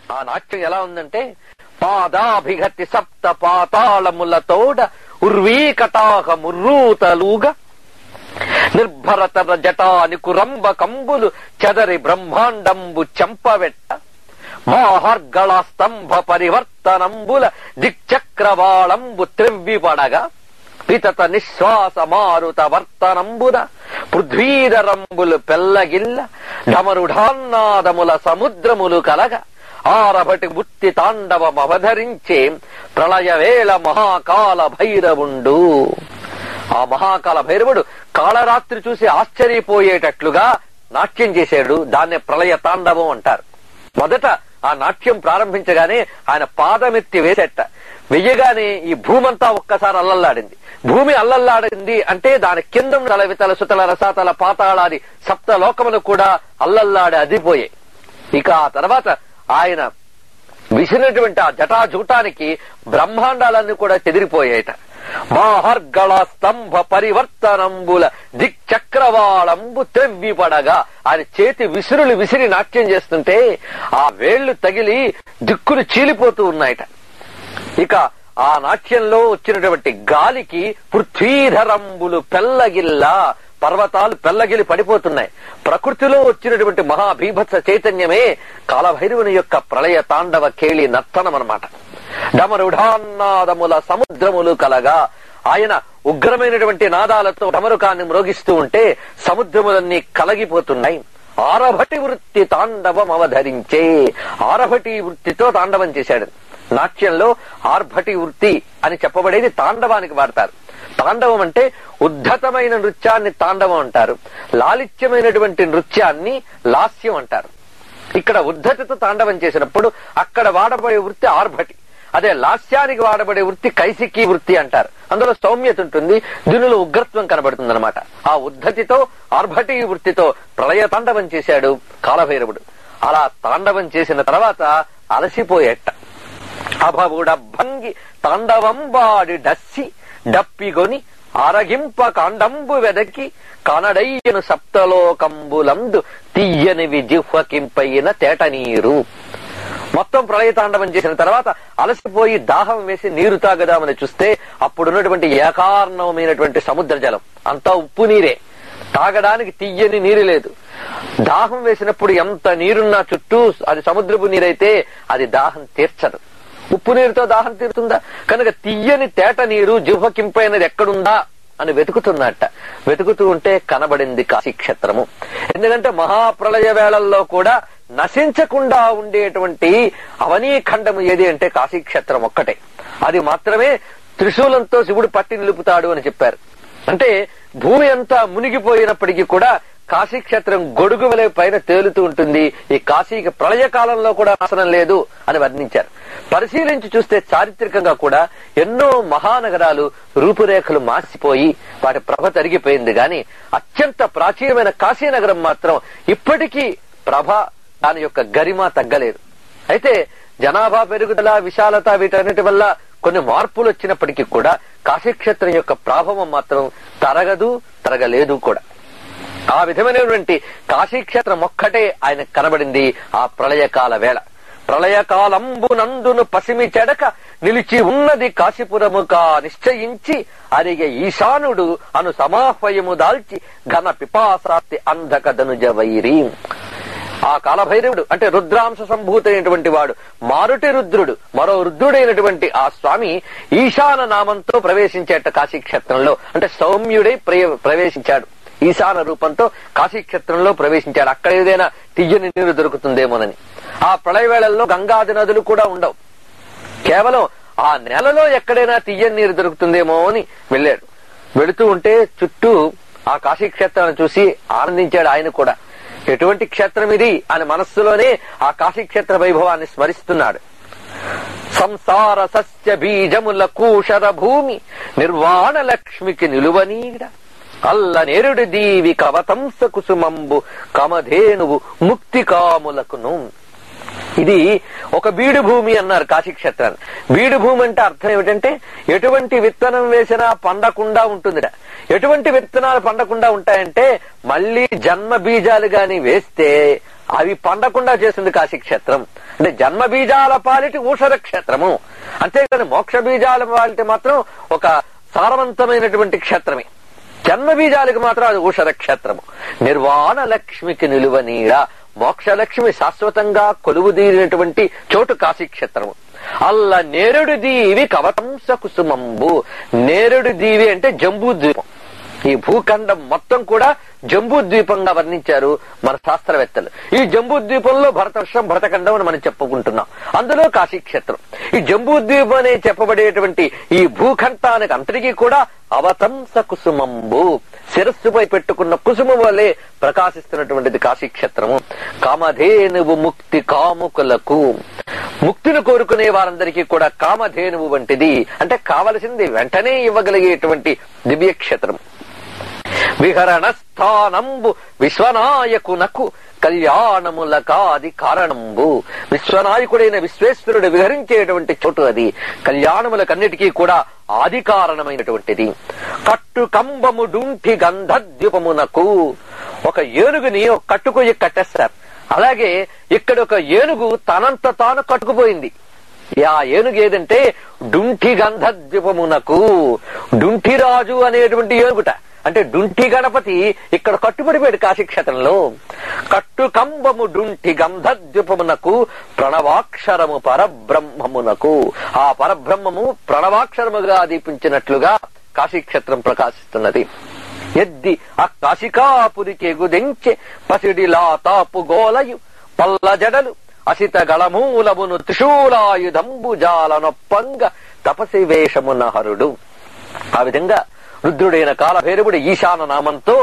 ఆ నాట్యం ఎలా ఉందంటే పాదాభిగతి సప్త పాతాళములతోడ ఉర్వీకటాహ ముర్రూతలుగా నిర్భరతర జటాని కురంబ కంబులు చెదరి బ్రహ్మాండంబు చెంపవెట్ట మాహర్గళ స్తంభ పరివర్తనంబుల దిక్చక్రవాళంబు త్రివ్విపడగా పితత నిశ్వాస మారుత వర్తనంబున పృథ్వీధరంబులు పెల్లగిల్ల ఢమరుఢాన్నాదముల సముద్రములు కలగ ఆరభటి బుత్తి తాండవం అవధరించే ప్రళయవేళ మహాకాల భైరవుండు ఆ మహాకాల భైరవుడు కాళరాత్రి చూసి ఆశ్చర్యపోయేటట్లుగా నాట్యం చేశాడు దాన్నే ప్రళయ తాండవం అంటారు మొదట ఆ నాట్యం ప్రారంభించగానే ఆయన పాదమెత్తి వేసేట వెయ్యగానే ఈ భూమంతా ఒక్కసారి అల్లల్లాడింది భూమి అల్లల్లాడింది అంటే దాని కింద ఉన్న తల వితల సుతల రసాతల పాతాళాది సప్త లోకములు కూడా అల్లల్లాడి అదిపోయాయి ఇక ఆ తర్వాత ఆయన విసిరినటువంటి ఆ జటాజూటానికి బ్రహ్మాండాలన్నీ కూడా చెదిరిపోయాయట మాహర్గళ స్తంభ పరివర్తనంబుల దిక్చక్రవాళంబు త్రెవ్విపడగా ఆయన చేతి విసురులు విసిరి నాట్యం చేస్తుంటే ఆ వేళ్లు తగిలి దిక్కులు చీలిపోతూ ఉన్నాయట ఇక ఆ నాట్యంలో వచ్చినటువంటి గాలికి పృథ్వీధరంబులు పెల్లగిల్లా పర్వతాలు పెల్లగిలి పడిపోతున్నాయి ప్రకృతిలో వచ్చినటువంటి మహాభీభత్స చైతన్యమే కాలభైరవుని యొక్క ప్రళయ తాండవ కేళి నర్తనం అనమాట డమరుఢాన్నాదముల సముద్రములు కలగా ఆయన ఉగ్రమైనటువంటి నాదాలతో డమరుకాన్ని మ్రోగిస్తూ ఉంటే సముద్రములన్నీ కలగిపోతున్నాయి ఆరభటి వృత్తి తాండవం అవధరించే ఆరభటి వృత్తితో తాండవం చేశాడు నాట్యంలో ఆర్భటి వృత్తి అని చెప్పబడేది తాండవానికి వాడతారు తాండవం అంటే ఉద్ధతమైన నృత్యాన్ని తాండవం అంటారు లాలిత్యమైనటువంటి నృత్యాన్ని లాస్యం అంటారు ఇక్కడ ఉద్ధతితో తాండవం చేసినప్పుడు అక్కడ వాడబడే వృత్తి ఆర్భటి అదే లాస్యానికి వాడబడే వృత్తి కైసికీ వృత్తి అంటారు అందులో సౌమ్యత ఉంటుంది దీనిలో ఉగ్రత్వం కనబడుతుంది అనమాట ఆ ఉద్ధతితో ఆర్భటి వృత్తితో ప్రళయ తాండవం చేశాడు కాలభైరవుడు అలా తాండవం చేసిన తర్వాత అలసిపోయేట అభవుడ భంగి తాండవంబాడి డస్సి డప్పిగొని ఆరగింప కాండంబు వెదకి కనడయ్యను సప్తలోకంబులందు తీయనివి జిహ్వకింపైన తేట నీరు మొత్తం ప్రళయ తాండవం చేసిన తర్వాత అలసిపోయి దాహం వేసి నీరు తాగదామని చూస్తే అప్పుడున్నటువంటి ఏకార్ణమైనటువంటి సముద్ర జలం అంతా ఉప్పు నీరే తాగడానికి తీయని నీరు లేదు దాహం వేసినప్పుడు ఎంత నీరున్నా చుట్టూ అది సముద్రపు నీరైతే అది దాహం తీర్చదు ఉప్పు నీరుతో దాహం తీరుతుందా కనుక తీయని తేట నీరు జిహ్వకింపైనది ఎక్కడుందా అని వెతుకుతున్నట్ట వెతుకుతూ ఉంటే కనబడింది కాశీక్షేత్రము ఎందుకంటే మహాప్రళయ వేళల్లో కూడా నశించకుండా ఉండేటువంటి అవనీఖండము ఏది అంటే కాశీక్షేత్రం ఒక్కటే అది మాత్రమే త్రిశూలంతో శివుడు పట్టి నిలుపుతాడు అని చెప్పారు అంటే భూమి అంతా మునిగిపోయినప్పటికీ కూడా కాశీక్షేత్రం గొడుగు వలె పైన తేలుతూ ఉంటుంది ఈ కాశీకి ప్రళయ కాలంలో కూడా నాశనం లేదు అని వర్ణించారు పరిశీలించి చూస్తే చారిత్రకంగా కూడా ఎన్నో మహానగరాలు రూపురేఖలు మాసిపోయి వాటి ప్రభ తరిగిపోయింది గాని అత్యంత ప్రాచీనమైన కాశీనగరం మాత్రం ఇప్పటికీ ప్రభ దాని యొక్క గరిమ తగ్గలేదు అయితే జనాభా పెరుగుదల విశాలత వీటన్నిటి వల్ల కొన్ని మార్పులు వచ్చినప్పటికీ కూడా కాశీక్షేత్రం యొక్క ప్రాభవం మాత్రం తరగదు తరగలేదు కూడా ఆ విధమైనటువంటి కాశీక్షేత్రం ఒక్కటే ఆయన కనబడింది ఆ ప్రళయకాల వేళ ప్రళయకాలంబునందును పసిమి చెడక నిలిచి ఉన్నది కాశీపురము కా నిశ్చయించి అరిగే ఈశానుడు అను సమాహ్వయము దాల్చి ఘన పిపాసాస్తి అంధక ధనుజ వైరీ ఆ కాలభైరవుడు అంటే రుద్రాంశ సంభూతైనటువంటి వాడు మారుటి రుద్రుడు మరో రుద్రుడైనటువంటి ఆ స్వామి ఈశాన నామంతో ప్రవేశించేట కాశీక్షేత్రంలో అంటే సౌమ్యుడై ప్రయ- ప్రవేశించాడు ఈశాన రూపంతో కాశీక్షేత్రంలో ప్రవేశించాడు అక్కడ ఏదైనా తియ్యని నీరు దొరుకుతుందేమోనని ఆ ప్రళయ వేళల్లో గంగాది నదులు కూడా ఉండవు కేవలం ఆ నెలలో ఎక్కడైనా తియ్యని నీరు దొరుకుతుందేమో అని వెళ్ళాడు వెళుతూ ఉంటే చుట్టూ ఆ కాశీక్షేత్రాన్ని చూసి ఆనందించాడు ఆయన కూడా ఎటువంటి క్షేత్రం ఇది అని మనస్సులోనే ఆ కాశీక్షేత్ర వైభవాన్ని స్మరిస్తున్నాడు సంసార సస్య బీజముల కూషర భూమి నిర్వాణ లక్ష్మికి నిలువనీడ అల్ల నేరుడి దీవి కవతంస కుసుమంబు కమధేనువు ముక్తి కాములకును ఇది ఒక బీడు భూమి అన్నారు కాశీక్షేత్రాన్ని బీడు భూమి అంటే అర్థం ఏమిటంటే ఎటువంటి విత్తనం వేసినా పండకుండా ఉంటుందిట ఎటువంటి విత్తనాలు పండకుండా ఉంటాయంటే మళ్ళీ జన్మ బీజాలు గాని వేస్తే అవి పండకుండా చేసింది కాశీక్షేత్రం అంటే జన్మ బీజాల పాలిటి ఊషర క్షేత్రము అంతేకాని మోక్ష బీజాల పాలిటి మాత్రం ఒక సారవంతమైనటువంటి క్షేత్రమే జన్మ బీజాలకు మాత్రం అది ఊషర క్షేత్రము నిర్వాణ లక్ష్మికి నిలువ నీడ మోక్షలక్ష్మి శాశ్వతంగా కొలువుదీరినటువంటి చోటు కాశీక్షేత్రము అల్ల నేరుడు దీవి కవతంస కుసుమంబు నేరుడు దీవి అంటే జంబూ ద్వీపం ఈ భూఖండం మొత్తం కూడా జంబూ ద్వీపంగా వర్ణించారు మన శాస్త్రవేత్తలు ఈ జంబూ ద్వీపంలో భరతవర్షం భరతఖండం అని మనం చెప్పుకుంటున్నాం అందులో కాశీక్షేత్రం ఈ జంబూ ద్వీపం అనే చెప్పబడేటువంటి ఈ భూఖండానికి అంతటికీ కూడా అవతంస కుసుమంబు శిరస్సుపై పెట్టుకున్న కుసుము వలె ప్రకాశిస్తున్నటువంటిది కాశీక్షేత్రము కామధేనువు ముక్తి కాముకులకు ముక్తిని కోరుకునే వారందరికీ కూడా కామధేనువు వంటిది అంటే కావలసింది వెంటనే ఇవ్వగలిగేటువంటి దివ్యక్షేత్రం విహరణ స్థానంబు విశ్వనాయకునకు కళ్యాణముల కాది కారణంబు విశ్వనాయకుడైన విశ్వేశ్వరుడు విహరించేటువంటి చోటు అది కళ్యాణములకన్నిటికీ కూడా ఆది కారణమైనటువంటిది కట్టు కంబము డుంఠి గంధద్వీపమునకు ఒక ఏనుగుని ఒక కట్టుకొయ్యి కట్టేస్తారు అలాగే ఇక్కడ ఒక ఏనుగు తనంత తాను కట్టుకుపోయింది ఆ ఏనుగు ఏదంటే డుంఠి గంధద్వీపమునకు డుంఠిరాజు అనేటువంటి ఏనుగుట అంటే డుంఠి గణపతి ఇక్కడ కట్టుబడిపోయాడు కాశీక్షేత్రంలో కట్టు కంబము డుంఠి గంధద్వీపమునకు ప్రణవాక్షరము పరబ్రహ్మమునకు ఆ పరబ్రహ్మము ప్రణవాక్షరముగా దీపించినట్లుగా కాశీక్షేత్రం ప్రకాశిస్తున్నది ఎద్ది ఆ కాశికాపురికి ఎగుదెంచె పసిడిలా తాపు గోలయు పల్ల జడలు అసిత గళమూలమును త్రిశూలాయుధంబు జాలనొప్పంగ తపసి వేషమున హరుడు ఆ విధంగా రుద్రుడైన కాలభైరవుడు ఈశాన నామంతో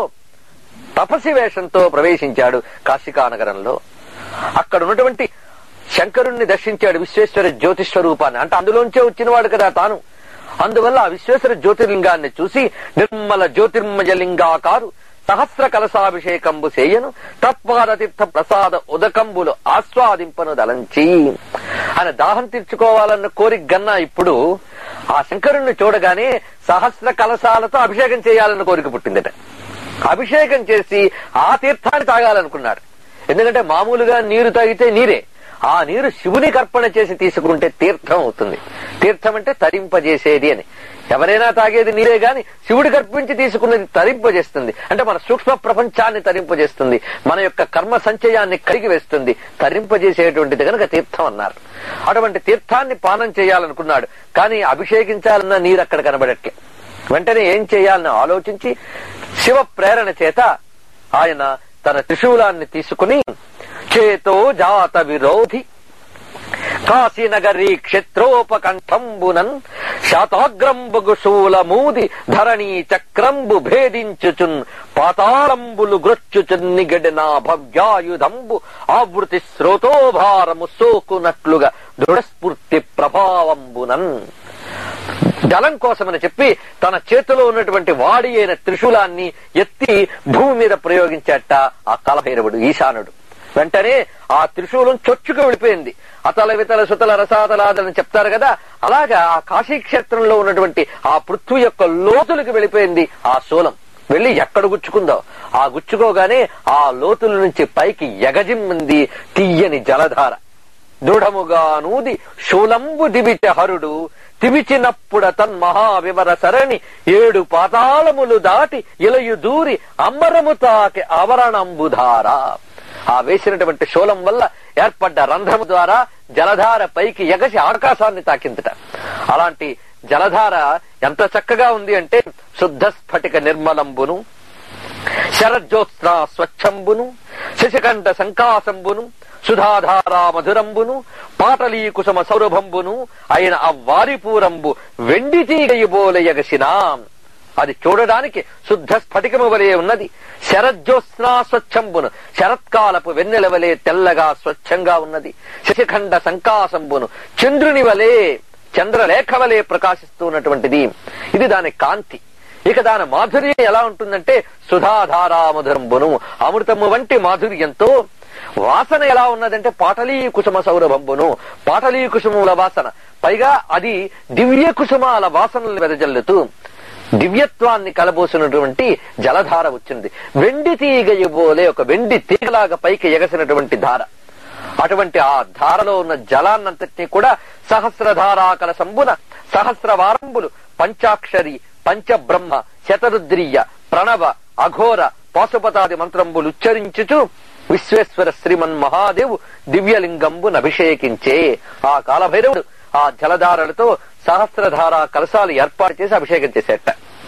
తపసి వేషంతో ప్రవేశించాడు కాశికా నగరంలో అక్కడ ఉన్నటువంటి శంకరుణ్ణి దర్శించాడు విశ్వేశ్వర జ్యోతిస్వరూపాన్ని అంటే అందులోంచే వచ్చినవాడు కదా తాను అందువల్ల ఆ విశ్వేశ్వర జ్యోతిర్లింగాన్ని చూసి నిర్మల జ్యోతిర్మయలింగాకారు సహస్ర కలసాభిషేకంబు చేయను తత్పాద తీర్థ ప్రసాద ఉదకంబులు ఆస్వాదింపను దలంచి ఆయన దాహం తీర్చుకోవాలన్న కోరిక గన్నా ఇప్పుడు ఆ శంకరుణ్ణి చూడగానే సహస్ర కలశాలతో అభిషేకం చేయాలన్న కోరిక పుట్టిందట అభిషేకం చేసి ఆ తీర్థాన్ని తాగాలనుకున్నాడు ఎందుకంటే మామూలుగా నీరు తాగితే నీరే ఆ నీరు శివునికి అర్పణ చేసి తీసుకుంటే తీర్థం అవుతుంది తీర్థం అంటే తరింపజేసేది అని ఎవరైనా తాగేది నీరే గాని శివుడికి అర్పించి తీసుకున్నది తరింపజేస్తుంది అంటే మన సూక్ష్మ ప్రపంచాన్ని తరింపజేస్తుంది మన యొక్క కర్మ సంచయాన్ని కరిగి వేస్తుంది తరింపజేసేటువంటిది కనుక తీర్థం అన్నారు అటువంటి తీర్థాన్ని పానం చేయాలనుకున్నాడు కానీ అభిషేకించాలన్న నీరు అక్కడ కనబడట్లే వెంటనే ఏం చేయాలని ఆలోచించి శివ ప్రేరణ చేత ఆయన తన త్రిశూలాన్ని తీసుకుని చేతో జాత విరోధి కాశీనగరీ క్షేత్రోపకంఠంబునన్ శాతాగ్రంబుగు శూలమూది ధరణీ చక్రంబు భేదించుచున్ పాతాళంబులు గ్రొచ్చుచున్ నిగడిన భవ్యాయుధంబు ఆవృతి స్రోతోభారము సోకునట్లుగా దృఢస్ఫూర్తి ప్రభావంబునన్ జలం కోసమని చెప్పి తన చేతిలో ఉన్నటువంటి వాడి అయిన త్రిశూలాన్ని ఎత్తి భూమి మీద ప్రయోగించాట ఆ కలభైరవుడు ఈశానుడు వెంటనే ఆ త్రిశూలం చొచ్చుకు వెళ్ళిపోయింది అతల వితల సుతల రసాతలాదని చెప్తారు కదా అలాగా ఆ కాశీక్షేత్రంలో ఉన్నటువంటి ఆ పృథ్వీ యొక్క లోతులకు వెళ్ళిపోయింది ఆ శూలం వెళ్లి ఎక్కడ గుచ్చుకుందో ఆ గుచ్చుకోగానే ఆ లోతుల నుంచి పైకి ఎగజిమ్మింది తీయని జలధార దృఢముగా నూది శూలంబు దివిట హరుడు తిమిచినప్పుడ తన్మహావివర సరణి ఏడు పాతాళములు దాటి ఇలయు దూరి అంబరము తాకి అవరణంబుధార ఆ వేసినటువంటి శూలం వల్ల ఏర్పడ్డ రంధ్రము ద్వారా జలధార పైకి ఎగసి ఆకాశాన్ని తాకిందట అలాంటి జలధార ఎంత చక్కగా ఉంది అంటే శుద్ధ స్ఫటిక నిర్మలంబును శరజ్యోత్స్న స్వచ్ఛంబును శశికంఠ శంకాసంబును సుధాధారా మధురంబును పాటలీ కుసుమ సౌరభంబును అయిన ఆ వారిపూరంబు వెండి తీగయిబోలయగసినా అది చూడడానికి శుద్ధ స్ఫటికము వలె ఉన్నది శరజ్యోత్స్నా స్వచ్ఛంబును శరత్కాలపు వెన్నెల వలె తెల్లగా స్వచ్ఛంగా ఉన్నది శశిఖండ సంకాసంబును చంద్రుని వలె చంద్రలేఖ వలె ప్రకాశిస్తూ ఉన్నటువంటిది ఇది దాని కాంతి ఇక దాని మాధుర్యం ఎలా ఉంటుందంటే సుధాధారా మధురంబును అమృతము వంటి మాధుర్యంతో వాసన ఎలా ఉన్నదంటే పాటలీ కుసుమ సౌరభంబును పాటలీ కుసుముల వాసన పైగా అది దివ్య కుసుమాల వాసనలు వెదజల్లుతూ దివ్యత్వాన్ని కలబోసినటువంటి జలధార వచ్చింది వెండి తీగ ఇవ్వోలే ఒక వెండి తీగలాగా పైకి ఎగసినటువంటి ధార అటువంటి ఆ ధారలో ఉన్న జలాన్నంతటినీ కూడా సహస్రధారాకల సంబున సహస్ర వారంబులు పంచాక్షరి పంచబ్రహ్మ శతరుద్రీయ ప్రణవ అఘోర పాశుపతాది మంత్రంబులు ఉచ్చరించుచు విశ్వేశ్వర శ్రీమన్ మహాదేవు దివ్యలింగంబును అభిషేకించే ఆ కాలభైరవుడు ఆ జలధారలతో సహస్రధార కలశాలు ఏర్పాటు చేసి అభిషేకం చేసేట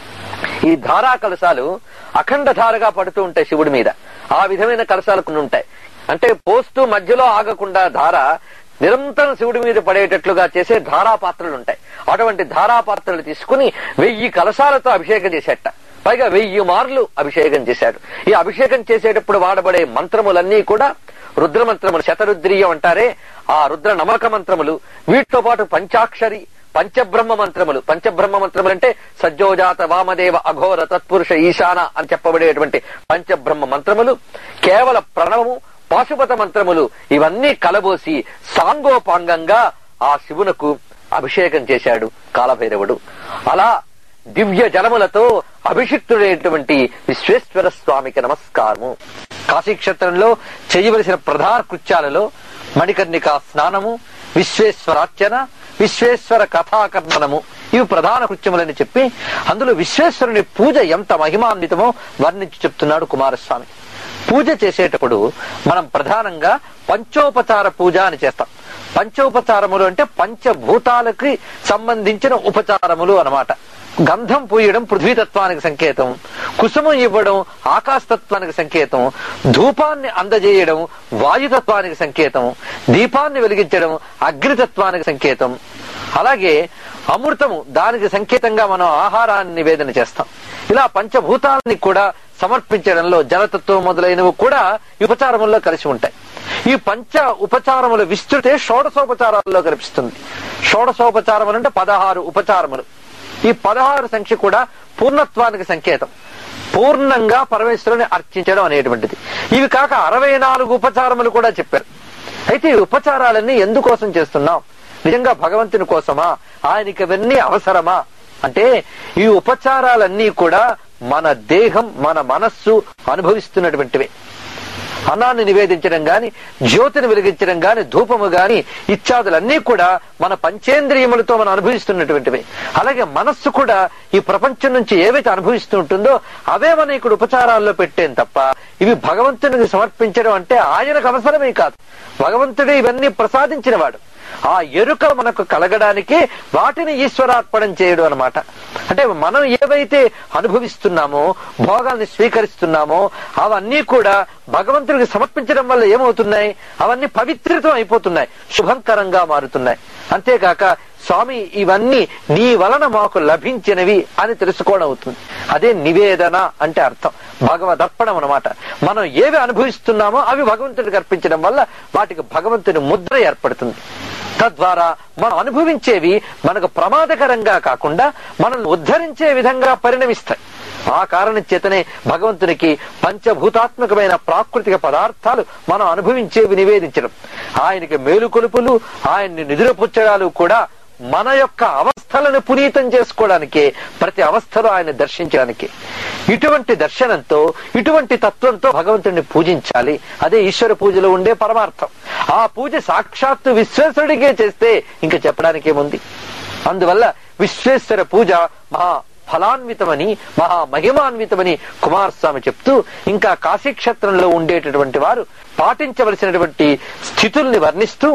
ఈ ధారా కలశాలు అఖండ ధారగా పడుతూ ఉంటాయి శివుడి మీద ఆ విధమైన కలశాలు కొన్ని ఉంటాయి అంటే పోస్తూ మధ్యలో ఆగకుండా ధార నిరంతరం శివుడి మీద పడేటట్లుగా చేసే ధారా పాత్రలు ఉంటాయి అటువంటి ధారా పాత్రలు తీసుకుని వెయ్యి కలశాలతో అభిషేకం చేసేట పైగా వెయ్యి మార్లు అభిషేకం చేశాడు ఈ అభిషేకం చేసేటప్పుడు వాడబడే మంత్రములన్నీ కూడా రుద్ర మంత్రములు శతరుద్రీయం అంటారే ఆ రుద్ర నమక మంత్రములు వీటితో పాటు పంచాక్షరి పంచబ్రహ్మ మంత్రములు పంచబ్రహ్మ మంత్రములు అంటే సజ్జోజాత వామదేవ అఘోర తత్పురుష ఈశాన అని చెప్పబడేటువంటి పంచబ్రహ్మ మంత్రములు కేవల ప్రణవము పాశుపత మంత్రములు ఇవన్నీ కలబోసి సాంగోపాంగంగా ఆ శివునకు అభిషేకం చేశాడు కాలభైరవుడు అలా దివ్య జలములతో అభిషిక్తుడైనటువంటి విశ్వేశ్వర స్వామికి నమస్కారము కాశీక్షేత్రంలో చేయవలసిన ప్రధాన కృత్యాలలో మణికర్ణిక స్నానము విశ్వేశ్వరార్చన విశ్వేశ్వర కథాకర్ణనము ఇవి ప్రధాన కృత్యములని చెప్పి అందులో విశ్వేశ్వరుని పూజ ఎంత మహిమాన్వితమో వర్ణించి చెప్తున్నాడు కుమారస్వామి పూజ చేసేటప్పుడు మనం ప్రధానంగా పంచోపచార పూజ అని చేస్తాం పంచోపచారములు అంటే పంచభూతాలకి సంబంధించిన ఉపచారములు అన్నమాట గంధం పూయడం పృథ్వీతత్వానికి సంకేతం కుసుమం ఇవ్వడం ఆకాశతత్వానికి సంకేతం ధూపాన్ని అందజేయడం వాయుతత్వానికి సంకేతం దీపాన్ని వెలిగించడం అగ్నితత్వానికి సంకేతం అలాగే అమృతము దానికి సంకేతంగా మనం ఆహారాన్ని నివేదన చేస్తాం ఇలా పంచభూతాలని కూడా సమర్పించడంలో జలతత్వం మొదలైనవి కూడా ఈ ఉపచారముల్లో కలిసి ఉంటాయి ఈ పంచ ఉపచారముల విస్తృతే షోడసోపచారాల్లో కనిపిస్తుంది షోడసోపచారములు అంటే పదహారు ఉపచారములు ఈ పదహారు సంఖ్య కూడా పూర్ణత్వానికి సంకేతం పూర్ణంగా పరమేశ్వరుని అర్చించడం అనేటువంటిది ఇవి కాక అరవై నాలుగు ఉపచారములు కూడా చెప్పారు అయితే ఈ ఉపచారాలన్నీ ఎందుకోసం చేస్తున్నాం నిజంగా భగవంతుని కోసమా ఆయనకి ఇవన్నీ అవసరమా అంటే ఈ ఉపచారాలన్నీ కూడా మన దేహం మన మనస్సు అనుభవిస్తున్నటువంటివే అన్నాన్ని నివేదించడం గాని జ్యోతిని వెలిగించడం గాని ధూపము గాని ఇత్యాదులన్నీ కూడా మన పంచేంద్రియములతో మనం అనుభవిస్తున్నటువంటివి అలాగే మనస్సు కూడా ఈ ప్రపంచం నుంచి ఏవైతే అనుభవిస్తూ ఉంటుందో అవే మనం ఇక్కడ ఉపచారాల్లో పెట్టేం తప్ప ఇవి భగవంతునికి సమర్పించడం అంటే ఆయనకు అవసరమే కాదు భగవంతుడే ఇవన్నీ ప్రసాదించిన వాడు ఆ ఎరుక మనకు కలగడానికి వాటిని ఈశ్వరార్పణం చేయడం అనమాట అంటే మనం ఏవైతే అనుభవిస్తున్నామో భోగాల్ని స్వీకరిస్తున్నామో అవన్నీ కూడా భగవంతుడికి సమర్పించడం వల్ల ఏమవుతున్నాయి అవన్నీ పవిత్రితం అయిపోతున్నాయి శుభంకరంగా మారుతున్నాయి అంతేకాక స్వామి ఇవన్నీ నీ వలన మాకు లభించినవి అని తెలుసుకోవడం అవుతుంది అదే నివేదన అంటే అర్థం భగవదర్పణం అనమాట మనం ఏవి అనుభవిస్తున్నామో అవి భగవంతుడికి అర్పించడం వల్ల వాటికి భగవంతుని ముద్ర ఏర్పడుతుంది తద్వారా మనం అనుభవించేవి మనకు ప్రమాదకరంగా కాకుండా మనల్ని ఉద్ధరించే విధంగా పరిణమిస్తాయి ఆ కారణం చేతనే భగవంతునికి పంచభూతాత్మకమైన ప్రాకృతిక పదార్థాలు మనం అనుభవించేవి నివేదించడం ఆయనకి మేలుకొలుపులు ఆయన్ని నిధులపుచ్చడాలు కూడా మన యొక్క అవస్థలను పునీతం చేసుకోవడానికి ప్రతి అవస్థలో ఆయన దర్శించడానికి ఇటువంటి దర్శనంతో ఇటువంటి తత్వంతో భగవంతుడిని పూజించాలి అదే ఈశ్వర పూజలో ఉండే పరమార్థం ఆ పూజ సాక్షాత్తు విశ్వేశ్వరుడికే చేస్తే ఇంకా చెప్పడానికి ఏముంది అందువల్ల విశ్వేశ్వర పూజ మహా ఫలాన్వితమని మహా మహిమాన్వితమని కుమారస్వామి చెప్తూ ఇంకా కాశీక్షేత్రంలో ఉండేటటువంటి వారు పాటించవలసినటువంటి స్థితుల్ని వర్ణిస్తూ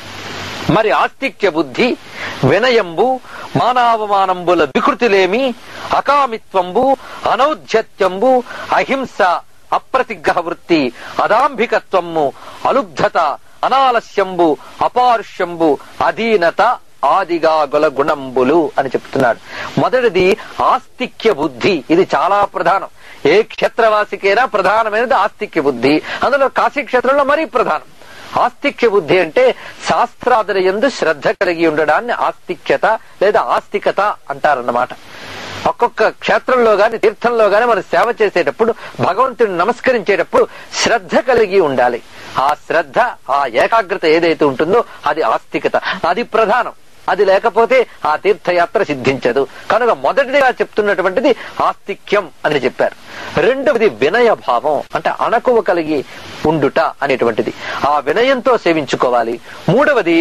మరి ఆస్తిక్య బుద్ధి వినయంబు మానావమానంబుల వికృతిలేమి అకామిత్వంబు అనౌధ్యత్యంబు అహింస అప్రతిగ్రహ వృత్తి అదాంభికత్వము అలుబ్ధత అనాలస్యంబు అపారుష్యంబు అధీనత ఆదిగా గొల గుణంబులు అని చెప్తున్నాడు మొదటిది ఆస్తిక్య బుద్ధి ఇది చాలా ప్రధానం ఏ క్షేత్రవాసికైనా ప్రధానమైనది ఆస్తిక్య బుద్ధి అందులో కాశీ క్షేత్రంలో మరీ ప్రధానం ఆస్తిక్య బుద్ధి అంటే శాస్త్రాదుల ఎందు శ్రద్ధ కలిగి ఉండడాన్ని ఆస్తిక్యత లేదా ఆస్తికత అంటారన్నమాట ఒక్కొక్క క్షేత్రంలో గాని తీర్థంలో గాని మనం సేవ చేసేటప్పుడు భగవంతుని నమస్కరించేటప్పుడు శ్రద్ధ కలిగి ఉండాలి ఆ శ్రద్ధ ఆ ఏకాగ్రత ఏదైతే ఉంటుందో అది ఆస్తికత అది ప్రధానం అది లేకపోతే ఆ తీర్థయాత్ర సిద్ధించదు కనుక మొదటిదిగా చెప్తున్నటువంటిది ఆస్తిక్యం అని చెప్పారు రెండవది వినయ భావం అంటే అణకువ కలిగి ఉండుట అనేటువంటిది ఆ వినయంతో సేవించుకోవాలి మూడవది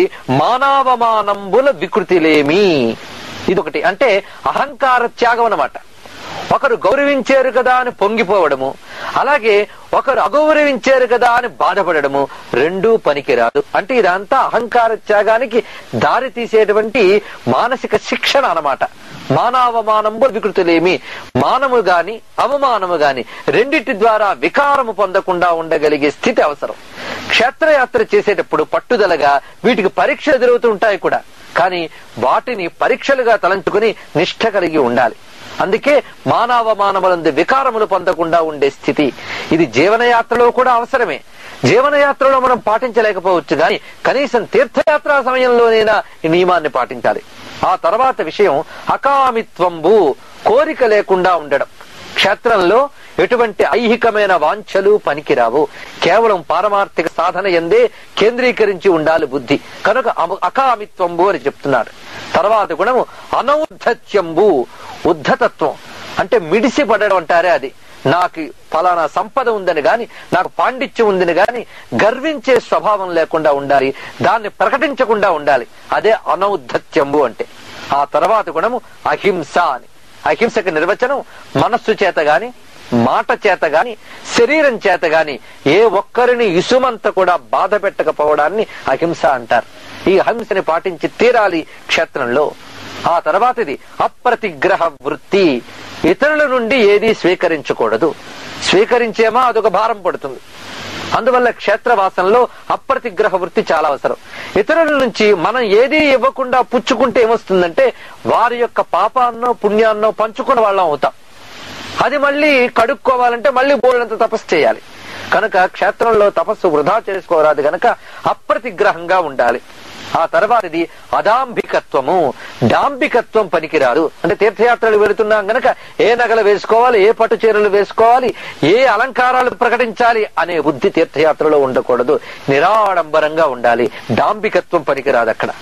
మానవమానంబుల వికృతిలేమి ఇదొకటి అంటే అహంకార త్యాగం అన్నమాట ఒకరు గౌరవించారు కదా అని పొంగిపోవడము అలాగే ఒకరు అగౌరవించారు కదా అని బాధపడము రెండూ పనికిరాదు అంటే ఇదంతా అహంకార త్యాగానికి దారి తీసేటువంటి మానసిక శిక్షణ అన్నమాట మానవమానంబు వికృతులేమి మానము గాని అవమానము గాని రెండిటి ద్వారా వికారము పొందకుండా ఉండగలిగే స్థితి అవసరం క్షేత్రయాత్ర చేసేటప్పుడు పట్టుదలగా వీటికి పరీక్షలు ఎదురవుతూ ఉంటాయి కూడా కానీ వాటిని పరీక్షలుగా తలంచుకుని నిష్ఠ కలిగి ఉండాలి అందుకే మానవమానములందు వికారములు పొందకుండా ఉండే స్థితి ఇది జీవనయాత్రలో కూడా అవసరమే జీవనయాత్రలో మనం పాటించలేకపోవచ్చు గాని కనీసం తీర్థయాత్రా సమయంలోనైనా ఈ నియమాన్ని పాటించాలి ఆ తర్వాత విషయం అకామిత్వంబు కోరిక లేకుండా ఉండడం క్షేత్రంలో ఎటువంటి ఐహికమైన వాంఛలు పనికిరావు కేవలం పారమార్థిక సాధన ఎందే కేంద్రీకరించి ఉండాలి బుద్ధి కనుక అమ- అకామిత్వంబు అని చెప్తున్నాడు తర్వాత గుణము అనౌద్ధత్యంబు ఉద్ధతత్వం అంటే మిడిసి పడడం అంటారే అది నాకు ఫలానా సంపద ఉందని గాని నాకు పాండిత్యం ఉందని గాని గర్వించే స్వభావం లేకుండా ఉండాలి దాన్ని ప్రకటించకుండా ఉండాలి అదే అనౌద్ధత్యంబు అంటే ఆ తర్వాత గుణము అహింస అని అహింసకి నిర్వచనం మనస్సు చేత గాని మాట చేత గాని శరీరం చేత గాని ఏ ఒక్కరిని ఇసుమంత కూడా బాధ పెట్టకపోవడాన్ని అహింస అంటారు ఈ అహింసని పాటించి తీరాలి క్షేత్రంలో ఆ తర్వాత ఇది అప్రతిగ్రహ వృత్తి ఇతరుల నుండి ఏది స్వీకరించకూడదు స్వీకరించేమా అదొక భారం పడుతుంది అందువల్ల క్షేత్రవాసంలో అప్రతిగ్రహ వృత్తి చాలా అవసరం ఇతరుల నుంచి మనం ఏదీ ఇవ్వకుండా పుచ్చుకుంటే ఏమొస్తుందంటే వారి యొక్క పాపాన్నో పుణ్యాన్నో పంచుకున్న వాళ్ళం అవుతాం అది మళ్ళీ కడుక్కోవాలంటే మళ్ళీ బోల్డంత తపస్సు చేయాలి కనుక క్షేత్రంలో తపస్సు వృధా చేసుకోరాదు గనక అప్రతిగ్రహంగా ఉండాలి ఆ తర్వాతది అదాంభికత్వము డాంబికత్వం పనికిరాదు అంటే తీర్థయాత్రలు వెళుతున్నాం గనక ఏ నగలు వేసుకోవాలి ఏ పట్టు చీరలు వేసుకోవాలి ఏ అలంకారాలు ప్రకటించాలి అనే బుద్ధి తీర్థయాత్రలో ఉండకూడదు నిరాడంబరంగా ఉండాలి డాంబికత్వం పనికిరాదు అక్కడ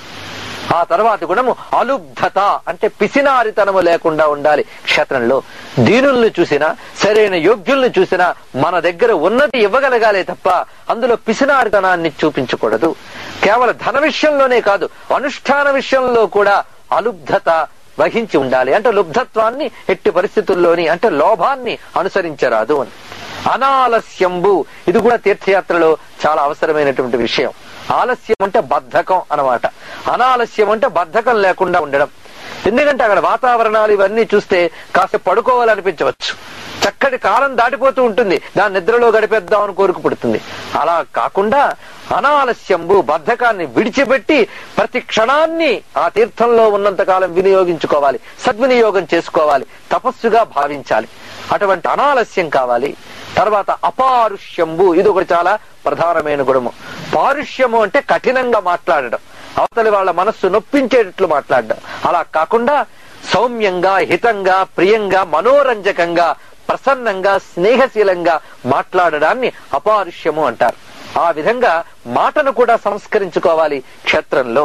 ఆ తర్వాత గుణము అలుబ్ధత అంటే పిసినారితనము లేకుండా ఉండాలి క్షేత్రంలో దీనుల్ని చూసినా సరైన యోగ్యుల్ని చూసినా మన దగ్గర ఉన్నది ఇవ్వగలగాలే తప్ప అందులో పిసినారితనాన్ని చూపించకూడదు కేవలం ధన విషయంలోనే కాదు అనుష్ఠాన విషయంలో కూడా అలుబ్ధత వహించి ఉండాలి అంటే లుబ్ధత్వాన్ని ఎట్టి పరిస్థితుల్లోని అంటే లోభాన్ని అనుసరించరాదు అని అనాలస్యంబు ఇది కూడా తీర్థయాత్రలో చాలా అవసరమైనటువంటి విషయం ఆలస్యం అంటే బద్ధకం అన్నమాట అనాలస్యం అంటే బద్ధకం లేకుండా ఉండడం ఎందుకంటే అక్కడ వాతావరణాలు ఇవన్నీ చూస్తే కాస్త పడుకోవాలనిపించవచ్చు చక్కటి కాలం దాటిపోతూ ఉంటుంది దాని నిద్రలో గడిపేద్దామని కోరిక పుడుతుంది అలా కాకుండా అనాలస్యంబు బద్ధకాన్ని విడిచిపెట్టి ప్రతి క్షణాన్ని ఆ తీర్థంలో ఉన్నంత కాలం వినియోగించుకోవాలి సద్వినియోగం చేసుకోవాలి తపస్సుగా భావించాలి అటువంటి అనాలస్యం కావాలి తర్వాత అపారుష్యంబు ఇది ఒకటి చాలా ప్రధానమైన గుణము పారుష్యము అంటే కఠినంగా మాట్లాడడం అవతలి వాళ్ళ మనస్సు నొప్పించేటట్లు మాట్లాడడం అలా కాకుండా సౌమ్యంగా హితంగా ప్రియంగా మనోరంజకంగా ప్రసన్నంగా స్నేహశీలంగా మాట్లాడడాన్ని అపారుష్యము అంటారు ఆ విధంగా మాటను కూడా సంస్కరించుకోవాలి క్షేత్రంలో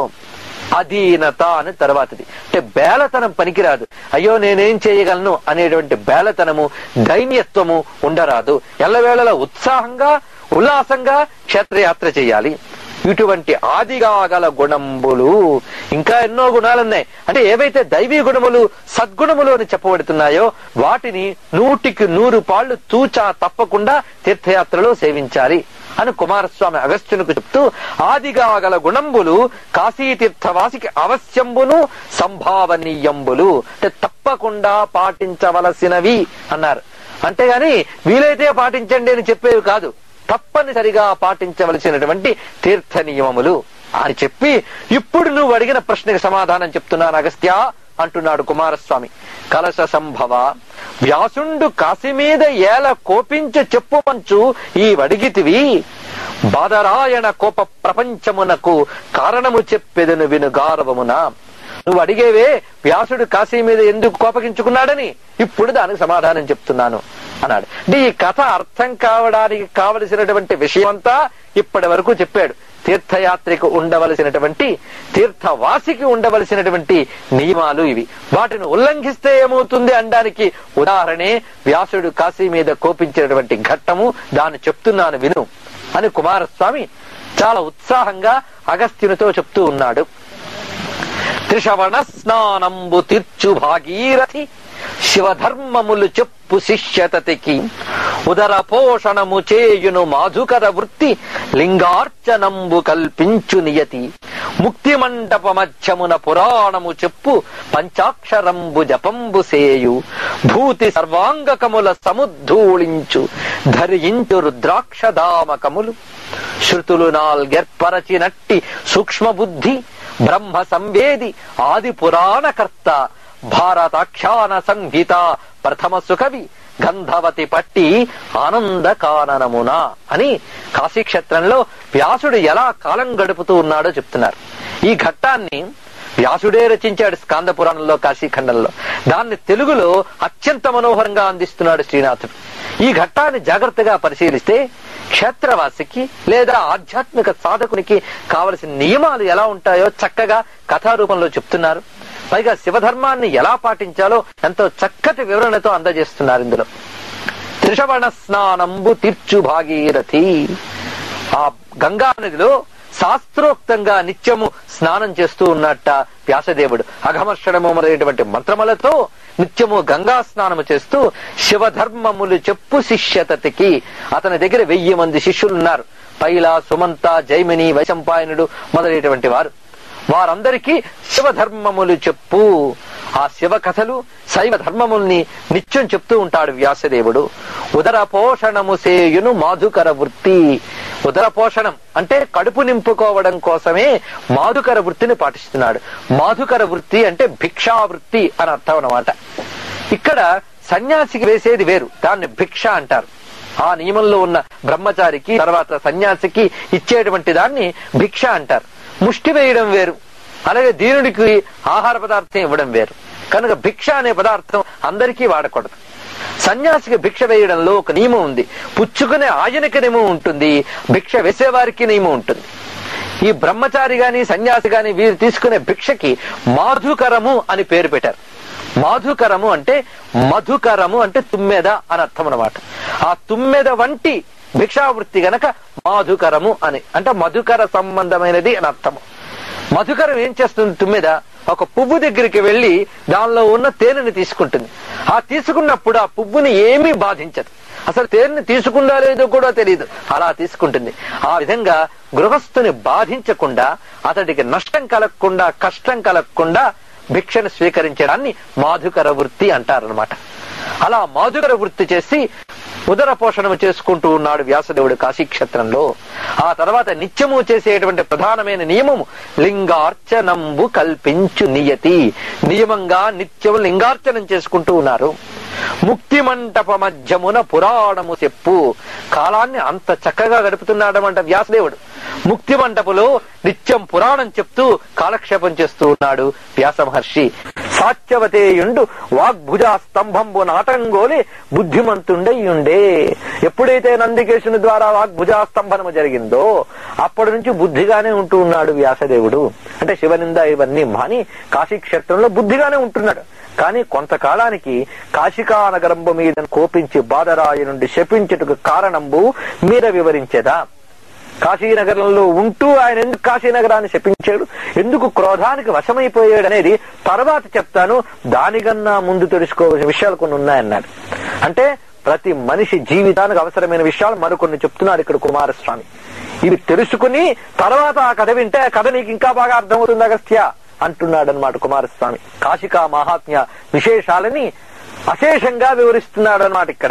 అధీనత అని తర్వాతది అంటే బేలతనం పనికిరాదు అయ్యో నేనేం చేయగలను అనేటువంటి బేలతనము దైన్యత్వము ఉండరాదు ఎల్లవేళలా ఉత్సాహంగా ఉల్లాసంగా క్షేత్రయాత్ర చేయాలి ఇటువంటి ఆదిగా గల గుణంబులు ఇంకా ఎన్నో గుణాలున్నాయి అంటే ఏవైతే దైవీ గుణములు సద్గుణములు అని చెప్పబడుతున్నాయో వాటిని నూటికి నూరు పాళ్లు తూచా తప్పకుండా తీర్థయాత్రలో సేవించాలి అని కుమారస్వామి అగస్త్యునికి చెప్తూ ఆదిగా గల గుణంబులు కాశీతీర్థవాసికి అవశ్యంబును సంభావనీయంబులు అంటే తప్పకుండా పాటించవలసినవి అన్నారు అంతేగాని వీలైతే పాటించండి అని చెప్పేవి కాదు తప్పనిసరిగా పాటించవలసినటువంటి తీర్థ నియమములు అని చెప్పి ఇప్పుడు నువ్వు అడిగిన ప్రశ్నకి సమాధానం చెప్తున్నాను అగస్త్య అంటున్నాడు కుమారస్వామి కలశ సంభవ వ్యాసుండు కాశీ మీద ఏల కోపించు చెప్పుమంచు ఈ వడిగితివి బాదరాయణ కోప ప్రపంచమునకు కారణము చెప్పెదను విను గారవమున నువ్వు అడిగేవే వ్యాసుడు కాశీ మీద ఎందుకు కోపగించుకున్నాడని ఇప్పుడు దానికి సమాధానం చెప్తున్నాను అన్నాడు అంటే ఈ కథ అర్థం కావడానికి కావలసినటువంటి విషయమంతా ఇప్పటి వరకు చెప్పాడు తీర్థయాత్రికి ఉండవలసినటువంటి తీర్థవాసికి ఉండవలసినటువంటి నియమాలు ఇవి వాటిని ఉల్లంఘిస్తే ఏమవుతుంది అనడానికి ఉదాహరణే వ్యాసుడు కాశీ మీద కోపించినటువంటి ఘట్టము దాన్ని చెప్తున్నాను విను అని కుమారస్వామి చాలా ఉత్సాహంగా అగస్త్యునితో చెప్తూ ఉన్నాడు త్రిశవణ స్నానంబు తీర్చు భాగీరథి శివధర్మములు చెప్పు శిష్యతతికి ఉదర పోషణము చేయును మాధుకర వృత్తి లింగార్చనంబు కల్పించు నియతి ముక్తి మండప మధ్యమున పురాణము చెప్పు పంచాక్షరంబు జపంబు సేయు భూతి సర్వాంగకముల సముద్ధూళించు ధరించు రుద్రాక్షదామకములు శృతులు నాల్గెర్పరచినట్టి సూక్ష్మ బుద్ధి బ్రహ్మ సంవేది ఆది పురాణకర్త భారతాఖ్యాన సంహిత ప్రథమ సుకవి గంధవతి పట్టి ఆనంద కాననమున అని కాశీక్షేత్రంలో వ్యాసుడు ఎలా కాలం గడుపుతూ ఉన్నాడో చెప్తున్నారు ఈ ఘట్టాన్ని వ్యాసుడే రచించాడు స్కాంద పురాణంలో కాశీఖండంలో దాన్ని తెలుగులో అత్యంత మనోహరంగా అందిస్తున్నాడు శ్రీనాథుడు ఈ ఘట్టాన్ని జాగ్రత్తగా పరిశీలిస్తే క్షేత్రవాసికి లేదా ఆధ్యాత్మిక సాధకునికి కావలసిన నియమాలు ఎలా ఉంటాయో చక్కగా కథారూపంలో చెప్తున్నారు పైగా శివధర్మాన్ని ఎలా పాటించాలో ఎంతో చక్కటి వివరణతో అందజేస్తున్నారు ఇందులో త్రిశవణ స్నానంబు తీర్చు భాగీరథి ఆ గంగా నదిలో శాస్త్రోక్తంగా నిత్యము స్నానం చేస్తూ ఉన్నట్ట వ్యాసదేవుడు అఘమర్షణము మొదలైనటువంటి మంత్రములతో నిత్యము గంగా స్నానము చేస్తూ శివధర్మములు చెప్పు శిష్యతతికి అతని దగ్గర వెయ్యి మంది శిష్యులు ఉన్నారు పైల సుమంత జైమిని వైశంపాయనుడు మొదలైనటువంటి వారు వారందరికీ శివధర్మములు చెప్పు ఆ శివ కథలు శైవ ధర్మముల్ని నిత్యం చెప్తూ ఉంటాడు వ్యాసదేవుడు ఉదర పోషణము సేయును మాధుకర వృత్తి ఉదర పోషణం అంటే కడుపు నింపుకోవడం కోసమే మాధుకర వృత్తిని పాటిస్తున్నాడు మాధుకర వృత్తి అంటే భిక్షా వృత్తి అని అర్థం అన్నమాట ఇక్కడ సన్యాసికి వేసేది వేరు దాన్ని భిక్ష అంటారు ఆ నియమంలో ఉన్న బ్రహ్మచారికి తర్వాత సన్యాసికి ఇచ్చేటువంటి దాన్ని భిక్ష అంటారు ముష్టి వేయడం వేరు అలాగే దీనుడికి ఆహార పదార్థం ఇవ్వడం వేరు కనుక భిక్ష అనే పదార్థం అందరికీ వాడకూడదు సన్యాసికి భిక్ష వేయడంలో ఒక నియమం ఉంది పుచ్చుకునే ఆయనకి నియమం ఉంటుంది భిక్ష వేసేవారికి నియమం ఉంటుంది ఈ బ్రహ్మచారి గాని సన్యాసి గాని వీరు తీసుకునే భిక్షకి మాధుకరము అని పేరు పెట్టారు మాధుకరము అంటే మధుకరము అంటే తుమ్మెద అని అర్థం అనమాట ఆ తుమ్మెద వంటి భిక్షావృత్తి గనక మాధుకరము అని అంటే మధుకర సంబంధమైనది అని అర్థము మధుకరం ఏం చేస్తుంది తుమ్మెద ఒక పువ్వు దగ్గరికి వెళ్లి దానిలో ఉన్న తేనెని తీసుకుంటుంది ఆ తీసుకున్నప్పుడు ఆ పువ్వుని ఏమీ బాధించదు అసలు తేనెని తీసుకుందా లేదో కూడా తెలియదు అలా తీసుకుంటుంది ఆ విధంగా గృహస్థుని బాధించకుండా అతడికి నష్టం కలగకుండా కష్టం కలగకుండా భిక్షను స్వీకరించడాన్ని మాధుకర వృత్తి అంటారనమాట అలా మాధుకర వృత్తి చేసి ఉదర పోషణము చేసుకుంటూ ఉన్నాడు వ్యాసదేవుడు కాశీక్షేత్రంలో ఆ తర్వాత నిత్యము చేసేటువంటి ప్రధానమైన నియమము లింగార్చనంబు కల్పించు నియతి నియమంగా నిత్యము లింగార్చనం చేసుకుంటూ ఉన్నారు ముక్తి మంటప మధ్యమున పురాణము చెప్పు కాలాన్ని అంత చక్కగా గడుపుతున్నాడమంట వ్యాసదేవుడు ముక్తి మంటపులో నిత్యం పురాణం చెప్తూ కాలక్షేపం చేస్తూ ఉన్నాడు వ్యాస మహర్షి సాత్యవతేయుండు వాగ్భుజా స్తంభంబు నాటంగోలి బుద్ధిమంతుండయ్యుండే ఎప్పుడైతే నందికేశుని ద్వారా వాగ్భుజా స్తంభనము జరిగిందో అప్పటి నుంచి బుద్ధిగానే ఉంటూ ఉన్నాడు వ్యాసదేవుడు అంటే శివనింద ఇవన్నీ మాని కాశీక్షేత్రంలో బుద్ధిగానే ఉంటున్నాడు కానీ కొంతకాలానికి కాశికా నగరంబు మీద కోపించి బాధరాయి నుండి శపించుటకు కారణంబు మీద వివరించేదా కాశీనగరంలో ఉంటూ ఆయన ఎందుకు కాశీనగరాన్ని శపించాడు ఎందుకు క్రోధానికి వశమైపోయాడు అనేది తర్వాత చెప్తాను దానికన్నా ముందు తెలుసుకోవాల్సిన విషయాలు కొన్ని ఉన్నాయన్నాడు అంటే ప్రతి మనిషి జీవితానికి అవసరమైన విషయాలు మరికొన్ని చెప్తున్నాడు ఇక్కడ కుమారస్వామి ఇవి తెలుసుకుని తర్వాత ఆ కథ వింటే ఆ కథ నీకు ఇంకా బాగా అర్థమవుతుంది అగస్త్య అంటున్నాడు అనమాట కుమారస్వామి కాశికా మహాత్మ్య విశేషాలని అశేషంగా వివరిస్తున్నాడు అనమాట ఇక్కడ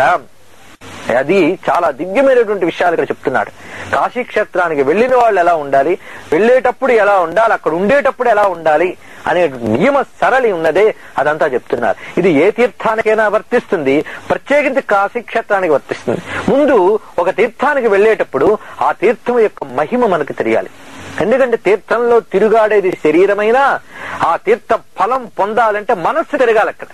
అది చాలా దివ్యమైనటువంటి విషయాలు ఇక్కడ చెప్తున్నాడు కాశీ క్షేత్రానికి వెళ్ళిన వాళ్ళు ఎలా ఉండాలి వెళ్ళేటప్పుడు ఎలా ఉండాలి అక్కడ ఉండేటప్పుడు ఎలా ఉండాలి అనే నియమ సరళి ఉన్నదే అదంతా చెప్తున్నారు ఇది ఏ తీర్థానికైనా వర్తిస్తుంది ప్రత్యేకించి కాశీ క్షేత్రానికి వర్తిస్తుంది ముందు ఒక తీర్థానికి వెళ్ళేటప్పుడు ఆ తీర్థం యొక్క మహిమ మనకు తెలియాలి ఎందుకంటే తీర్థంలో తిరుగాడేది శరీరమైనా ఆ తీర్థ ఫలం పొందాలంటే మనస్సు తిరగాలి అక్కడ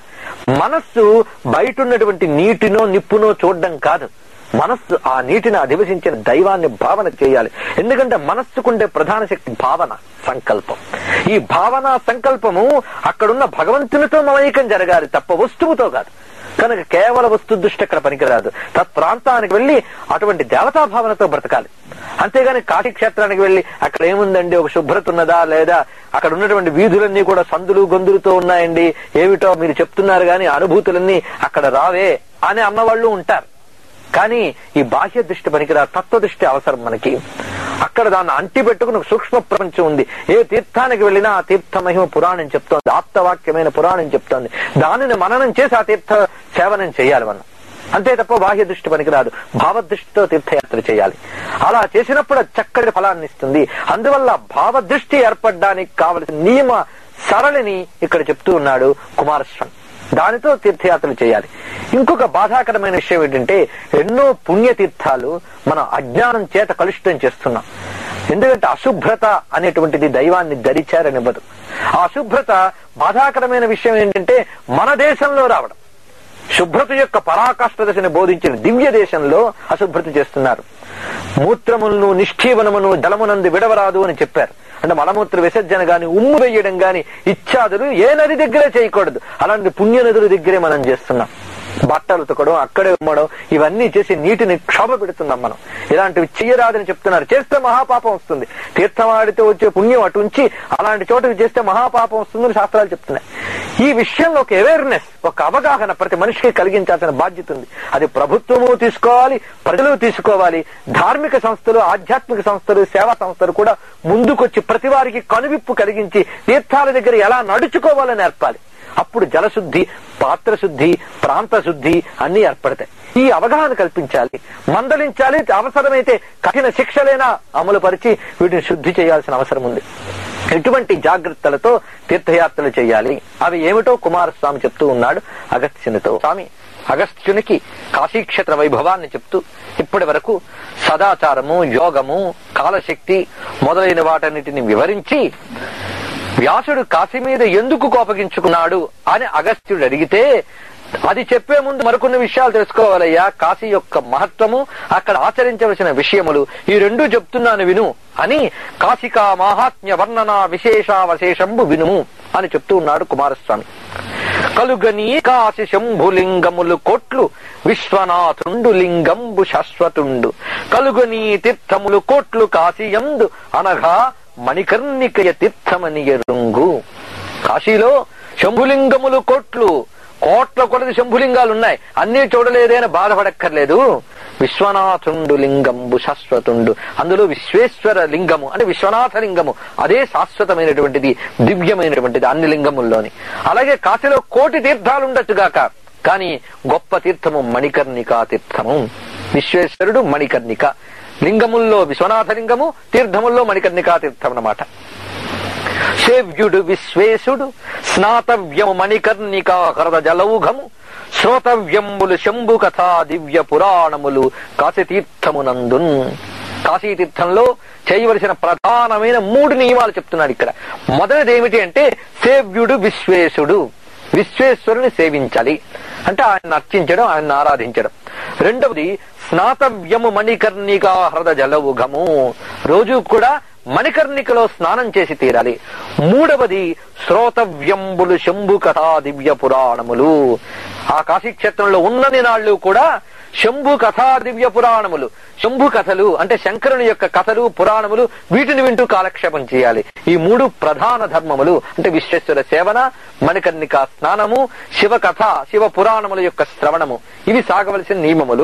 మనస్సు బయట ఉన్నటువంటి నీటినో నిప్పునో చూడడం కాదు మనస్సు ఆ నీటిని అధివసించిన దైవాన్ని భావన చేయాలి ఎందుకంటే మనస్సుకుండే ప్రధాన శక్తి భావన సంకల్పం ఈ భావన సంకల్పము అక్కడున్న భగవంతునితో మమైకం జరగాలి తప్ప వస్తువుతో కాదు కనుక కేవల వస్తు దృష్టి అక్కడ పనికిరాదు తత్ప్రాంతానికి వెళ్లి అటువంటి దేవతా భావనతో బ్రతకాలి అంతేగాని కాశీ క్షేత్రానికి వెళ్లి అక్కడ ఏముందండి ఒక శుభ్రత ఉన్నదా లేదా అక్కడ ఉన్నటువంటి వీధులన్నీ కూడా సందులు గొంతులతో ఉన్నాయండి ఏమిటో మీరు చెప్తున్నారు గాని అనుభూతులన్నీ అక్కడ రావే అని అన్నవాళ్ళు ఉంటారు కానీ ఈ బాహ్య దృష్టి పనికిరా తత్వ దృష్టి అవసరం మనకి అక్కడ దాన్ని అంటి పెట్టుకుని ఒక సూక్ష్మ ప్రపంచం ఉంది ఏ తీర్థానికి వెళ్ళినా ఆ తీర్థ మహిమ పురాణం చెప్తోంది ఆప్తవాక్యమైన పురాణం చెప్తోంది దానిని మననం చేసి ఆ తీర్థ సేవనం చేయాలి మనం అంతే తప్ప బాహ్య దృష్టి పనికిరాదు భావదృష్టితో తీర్థయాత్ర చేయాలి అలా చేసినప్పుడు అది చక్కటి ఫలాన్ని ఇస్తుంది అందువల్ల భావదృష్టి ఏర్పడడానికి కావలసిన నియమ సరళిని ఇక్కడ చెప్తూ ఉన్నాడు కుమారస్వామి దానితో తీర్థయాత్రలు చేయాలి ఇంకొక బాధాకరమైన విషయం ఏంటంటే ఎన్నో పుణ్యతీర్థాలు మన అజ్ఞానం చేత కలుషితం చేస్తున్నాం ఎందుకంటే అశుభ్రత అనేటువంటిది దైవాన్ని దరిచారనివ్వదు ఆ అశుభ్రత బాధాకరమైన విషయం ఏంటంటే మన దేశంలో రావడం శుభ్రత యొక్క పరాకాష్ఠ దశని బోధించిన దివ్య దేశంలో అశుభ్రత చేస్తున్నారు మూత్రములను నిష్ఠీవనమును జలమునందు విడవరాదు అని చెప్పారు అంటే మలమూత్ర విసర్జన గాని ఉమ్ము వేయడం గాని ఇత్యాదులు ఏ నది దగ్గరే చేయకూడదు అలాంటి పుణ్య నదుల దగ్గరే మనం చేస్తున్నాం బట్టలు ఉతకడం అక్కడే ఉమ్మడం ఇవన్నీ చేసి నీటిని క్షోభ పెడుతున్నాం మనం ఇలాంటివి చెయ్యరాదని చెప్తున్నారు చేస్తే మహాపాపం వస్తుంది తీర్థమాడితే వచ్చే పుణ్యం అటు ఉంచి అలాంటి చోటకి చేస్తే మహాపాపం వస్తుందని శాస్త్రాలు చెప్తున్నాయి ఈ విషయంలో ఒక అవేర్నెస్ ఒక అవగాహన ప్రతి మనిషికి కలిగించాల్సిన బాధ్యత ఉంది అది ప్రభుత్వము తీసుకోవాలి ప్రజలు తీసుకోవాలి ధార్మిక సంస్థలు ఆధ్యాత్మిక సంస్థలు సేవా సంస్థలు కూడా ముందుకొచ్చి ప్రతి వారికి కనువిప్పు కలిగించి తీర్థాల దగ్గర ఎలా నడుచుకోవాలని నేర్పాలి అప్పుడు జలశుద్ధి పాత్ర శుద్ధి ప్రాంత శుద్ధి అన్ని ఏర్పడతాయి ఈ అవగాహన కల్పించాలి మందలించాలి అవసరమైతే కఠిన శిక్షలైనా అమలు పరిచి వీటిని శుద్ధి చేయాల్సిన అవసరం ఉంది ఎటువంటి జాగ్రత్తలతో తీర్థయాత్రలు చేయాలి అవి ఏమిటో కుమారస్వామి చెప్తూ ఉన్నాడు అగస్త్యునితో స్వామి అగస్త్యునికి కాశీక్షేత్ర వైభవాన్ని చెప్తూ ఇప్పటి వరకు సదాచారము యోగము కాలశక్తి మొదలైన వాటన్నిటిని వివరించి వ్యాసుడు కాశీ మీద ఎందుకు కోపగించుకున్నాడు అని అగస్త్యుడు అడిగితే అది చెప్పే ముందు మరికొన్ని విషయాలు తెలుసుకోవాలయ్యా కాశీ యొక్క మహత్వము అక్కడ ఆచరించవలసిన విషయములు ఈ రెండు చెప్తున్నాను విను అని కాశికా మాహాత్మ్య వర్ణన విశేషావశేషంబు వినుము అని చెప్తూ ఉన్నాడు కుమారస్వామి కలుగని కాశి శంభులింగములు కోట్లు విశ్వనాథుండు లింగంబు శాశ్వతుండు కలుగని తీర్థములు కోట్లు కాశీయందు అనగా మణికర్ణికయ తీర్థమని ఎరుంగు కాశీలో శంభులింగములు కోట్లు కోట్ల కొలది శంభులింగాలు ఉన్నాయి అన్నీ చూడలేదని బాధపడక్కర్లేదు విశ్వనాథుండు లింగంబు శాశ్వతుండు అందులో విశ్వేశ్వర లింగము అంటే విశ్వనాథ లింగము అదే శాశ్వతమైనటువంటిది దివ్యమైనటువంటిది అన్ని లింగముల్లోని అలాగే కాశీలో కోటి తీర్థాలు ఉండొచ్చుగాక కానీ గొప్ప తీర్థము మణికర్ణికా తీర్థము విశ్వేశ్వరుడు మణికర్ణిక లింగముల్లో విశ్వనాథ లింగము తీర్థముల్లో మణికర్ణికా తీర్థం అన్నమాట సేవ్యుడు విశ్వేశుడు స్నాతవ్యము మణికర్ణికా హృద జలౌఘము శ్రోతవ్యంబులు శంభు కథా దివ్య పురాణములు కాశీతీర్థమునందున్ కాశీతీర్థంలో చేయవలసిన ప్రధానమైన మూడు నియమాలు చెప్తున్నాడు ఇక్కడ మొదటిది ఏమిటి అంటే సేవ్యుడు విశ్వేశుడు విశ్వేశ్వరుని సేవించాలి అంటే ఆయన అర్చించడం ఆయన ఆరాధించడం రెండవది స్నాతవ్యము మణికర్ణికా హృద జలవుఘము రోజు కూడా మణికర్ణికలో స్నానం చేసి తీరాలి మూడవది శ్రోతవ్యంబులు శంభు కథా దివ్య పురాణములు ఆ కాశీక్షేత్రంలో ఉన్నని నాళ్ళు కూడా శంభు కథా దివ్య పురాణములు శంభు కథలు అంటే శంకరుని యొక్క కథలు పురాణములు వీటిని వింటూ కాలక్షేపం చేయాలి ఈ మూడు ప్రధాన ధర్మములు అంటే విశ్వేశ్వర సేవన మణికర్ణిక స్నానము శివ కథ శివ పురాణముల యొక్క శ్రవణము ఇవి సాగవలసిన నియమములు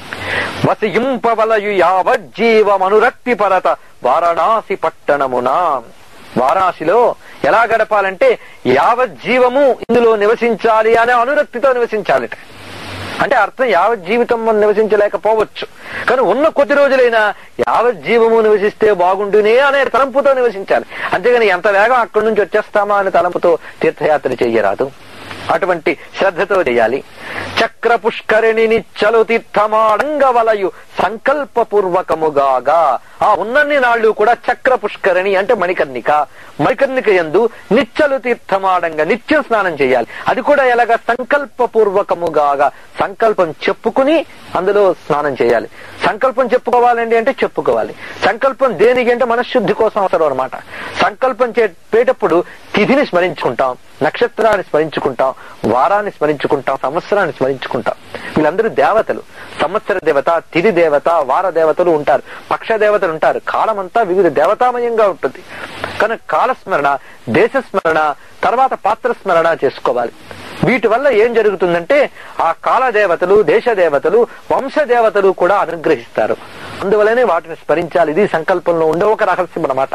వసియింపవలయు యావజ్జీవమనురక్తి పరత వారణాసి పట్టణమున వారణాసిలో ఎలా గడపాలంటే యావజ్జీవము ఇందులో నివసించాలి అనే అనురక్తితో నివసించాలిట అంటే అర్థం యావత్ జీవితం మనం నివసించలేకపోవచ్చు కానీ ఉన్న కొద్ది రోజులైనా యావత్ జీవము నివసిస్తే బాగుండునే అనే తలంపుతో నివసించాలి అంతేగాని ఎంత వేగం అక్కడి నుంచి వచ్చేస్తామా అనే తలంపుతో తీర్థయాత్ర చెయ్యరాదు అటువంటి శ్రద్ధతో చేయాలి చక్ర పుష్కరిణి నిచ్చలు తీర్థమాడంగ వలయు సంకల్ప పూర్వకముగాగా ఆ ఉన్నన్ని నాళ్లు కూడా చక్ర పుష్కరిణి అంటే మణికర్ణిక మణికర్ణిక ఎందు నిత్యలు తీర్థమాడంగా నిత్యం స్నానం చేయాలి అది కూడా ఎలాగా సంకల్పపూర్వకముగా సంకల్పం చెప్పుకుని అందులో స్నానం చేయాలి సంకల్పం చెప్పుకోవాలండి అంటే చెప్పుకోవాలి సంకల్పం దేనికి అంటే మనశ్శుద్ధి కోసం అవసరం అనమాట సంకల్పం చేపేటప్పుడు తిథిని స్మరించుకుంటాం నక్షత్రాన్ని స్మరించుకుంటాం వారాన్ని స్మరించుకుంటాం సంవత్సరాన్ని స్మరించుకుంటాం వీళ్ళందరూ దేవతలు సంవత్సర దేవత తిథి దేవత వార దేవతలు ఉంటారు పక్ష దేవతలు ఉంటారు కాలమంతా వివిధ దేవతామయంగా ఉంటుంది కనుక కాలస్మరణ దేశస్మరణ తర్వాత పాత్ర స్మరణ చేసుకోవాలి వీటి వల్ల ఏం జరుగుతుందంటే ఆ కాల దేవతలు దేశ దేవతలు వంశ దేవతలు కూడా అనుగ్రహిస్తారు అందువల్లనే వాటిని స్మరించాలి ఇది సంకల్పంలో ఉండే ఒక రహస్యం అన్నమాట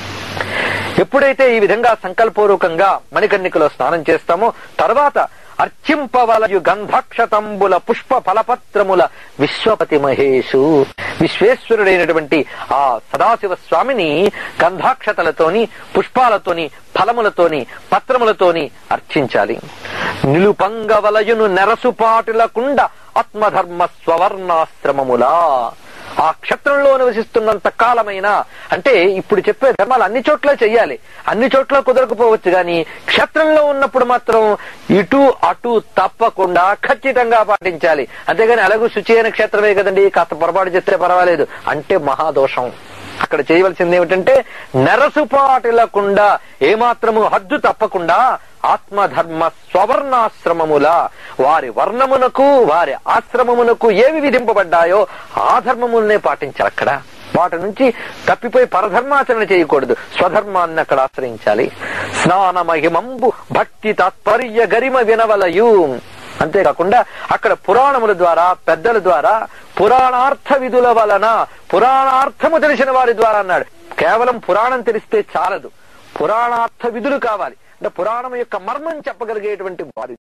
ఎప్పుడైతే ఈ విధంగా సంకల్పూర్వకంగా మణికర్ణికలో స్నానం చేస్తామో తర్వాత అర్చింపవలయు గంధాక్షతంబుల పుష్ప ఫలపత్రముల విశ్వపతి మహేషు విశ్వేశ్వరుడైనటువంటి ఆ సదాశివ స్వామిని గంధాక్షతలతోని పుష్పాలతోని ఫలములతోని పత్రములతోని అర్చించాలి నిలుపంగవలయును నెరసుపాటులకుండ ఆత్మధర్మ స్వవర్ణాశ్రమములా ఆ క్షేత్రంలో నివసిస్తున్నంత కాలమైన అంటే ఇప్పుడు చెప్పే ధర్మాలు అన్ని చోట్ల చెయ్యాలి అన్ని చోట్ల కుదరకపోవచ్చు గాని క్షేత్రంలో ఉన్నప్పుడు మాత్రం ఇటు అటు తప్పకుండా ఖచ్చితంగా పాటించాలి అంతేగాని అలాగూ శుచి అయిన క్షేత్రమే కదండి కాస్త పొరపాటు చేస్తే పర్వాలేదు అంటే మహాదోషం అక్కడ చేయవలసింది ఏమిటంటే నెరసుపాటులకుండా ఏమాత్రము హద్దు తప్పకుండా ఆత్మధర్మ స్వవర్ణాశ్రమముల వారి వర్ణమునకు వారి ఆశ్రమమునకు ఏవి విధింపబడ్డాయో ఆ ధర్మములనే పాటించాలి అక్కడ వాటి నుంచి తప్పిపోయి పరధర్మాచరణ చేయకూడదు స్వధర్మాన్ని అక్కడ ఆశ్రయించాలి స్నాన మహిమంబు భక్తి తాత్పర్య గరిమ వినవలయు అంతేకాకుండా అక్కడ పురాణముల ద్వారా పెద్దల ద్వారా పురాణార్థ విధుల వలన పురాణార్థము తెలిసిన వారి ద్వారా అన్నాడు కేవలం పురాణం తెలిస్తే చాలదు పురాణార్థ విధులు కావాలి అంటే పురాణం యొక్క మర్మం చెప్పగలిగేటువంటి వారి